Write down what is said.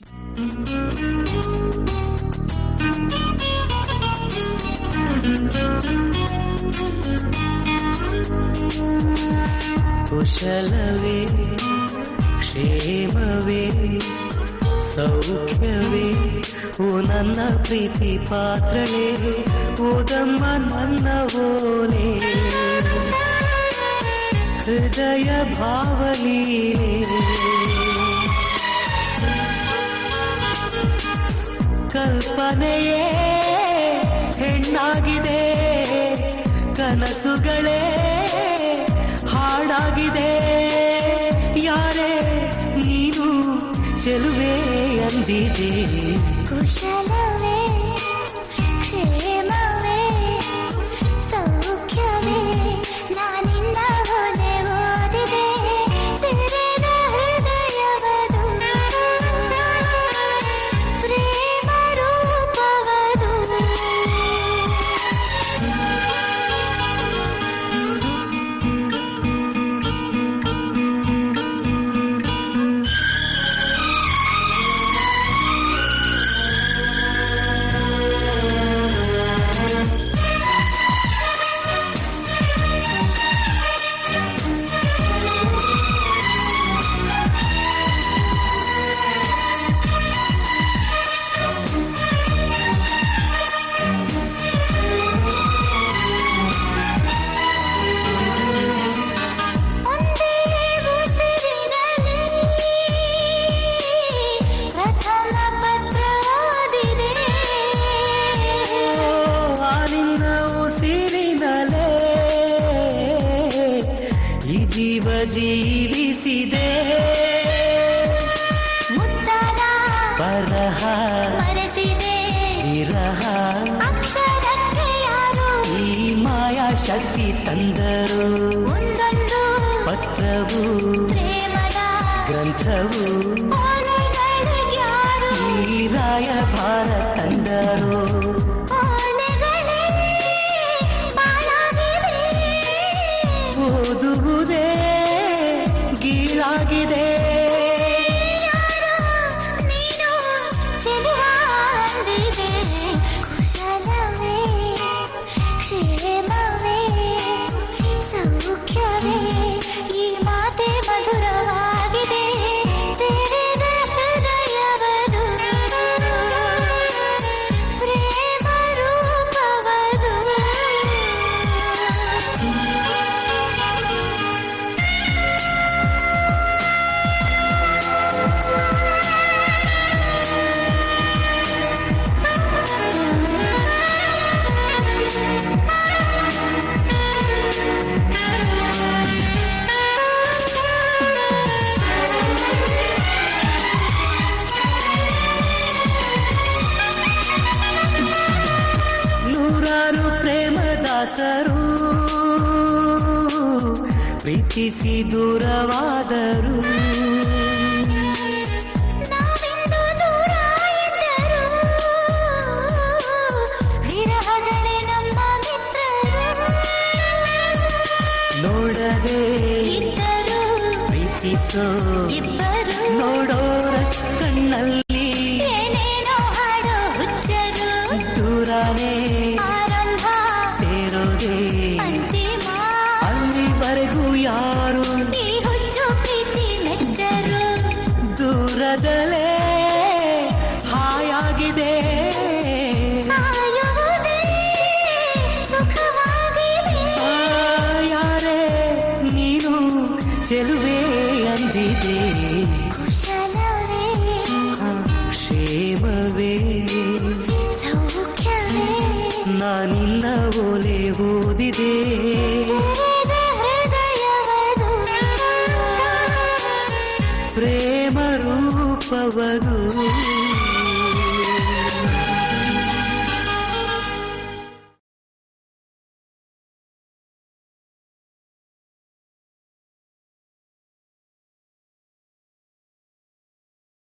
ಕುಶಲವೇ ಕ್ಷೇಮವೇ ಸೌಖ್ಯವೇ ಓ ನನ್ನ ಪ್ರೀತಿ ಪಾತ್ರಳೆ ಓದಮ್ಮ ನನ್ನ ಓಲೆ ಹೃದಯ ಭಾವಲೀಲೆ ಕಲ್ಪನೆಯೇ ಹೆಣ್ಣಾಗಿದೆ ಕನಸುಗಳೇ ಹಾಡಾಗಿದೆ ಯಾರೇ ನೀನು ಚೆಲುವೆ ಅಂದಿದೆ ಕುಶಲವೇ ಕ್ಷೇಮವೇ ಸೌಖ್ಯವೇ ನಾನಿಂದ ಹೊಲೆ ಓದಿದೆ ತೆರೆದ ಹೃದಯವದು ಪ್ರೇಮ ರೂಪವದು ಒಂದೇ ಉಸಿರಿನಲ್ಲಿ ಪ್ರಥಮ ಪತ್ರ ಓದಿದೆ ಆ ನಿನ್ನ ಉಸಿರಿನಲೇ ಈ ಜೀವ ಜೀವಿಸಿದೆ ಮುತ್ತನ ಬರಹ ಮರೆಸಿದೆ ವಿರಹ ಅಕ್ಷರಕ್ಕೆ ಯಾರು ಈ ಮಾಯಾ ಶಕ್ತಿ ತಂದರು ಒಂದೊಂದು ಪತ್ರವು ಪ್ರೇಮದ ಗ್ರಂಥವು ಓಲೆಗಳಿಗ್ಯಾರು ಈ ರಾಯಭಾರ ತಂದರು ಓಲೆಗಳೇ ಬಾಳಾಗಿವೆ ಓದುವುದೇ ಗೀಳಾಗಿದೆ ಯಾರು ನೀನು ಚೆಲುವಾಂದಿದೆ ಕುಶಲವೇ ಕ್ಷೇಮವೇ ಸೌಖ್ಯವೇ ಈ ಮಾತೆ ಮಧುರವಾಗಿದೆ ತೆರೆದ ಹೃದಯವದು ಪ್ರೇಮ ರೂಪವದು ನೂರಾರು ಪ್ರೇಮದಾಸರು ಪ್ರೀತಿಸಿ ದೂರವಾದರು ನಾವಿಂದು ದೂರ ಇದ್ದರು ವಿರಹಗಳೇ ನಮ್ಮ ಮಿತ್ರರು ನೋಡದೆ ಇದ್ದರು ಪ್ರೀತಿಸೋ ಇಬ್ಬರು ನೋಡೋರ ಕಣ್ಣಲ್ಲಿ ಏನೇನೋ ಹಾಡೋ ಹುಚ್ಚರು ದೂರನೇ ಆರಂಭ ಸೇರೋದೆ ಅಂತಿಮ ಅಲ್ಲಿವರೆಗೂ ಯಾರು ಈ ಹುಚ್ಚು ಪ್ರೀತಿ ನೆಚ್ಚರು ದೂರದಲ್ಲೇ ಹಾಯಾಗಿದೆ ಕಾಯುವುದೇ ಸುಖವಾಗಿದೆ ಆ, ಯಾರೇ ನೀನು ಚೆಲುವೆ ಅಂದಿದೆ ಕುಶಲವೇ ಆ, ಕ್ಷೇಮವೇ ಸೌಖ್ಯವೇ ನಾನಿನ್ನ ಓಲೆ ಓದಿದೆ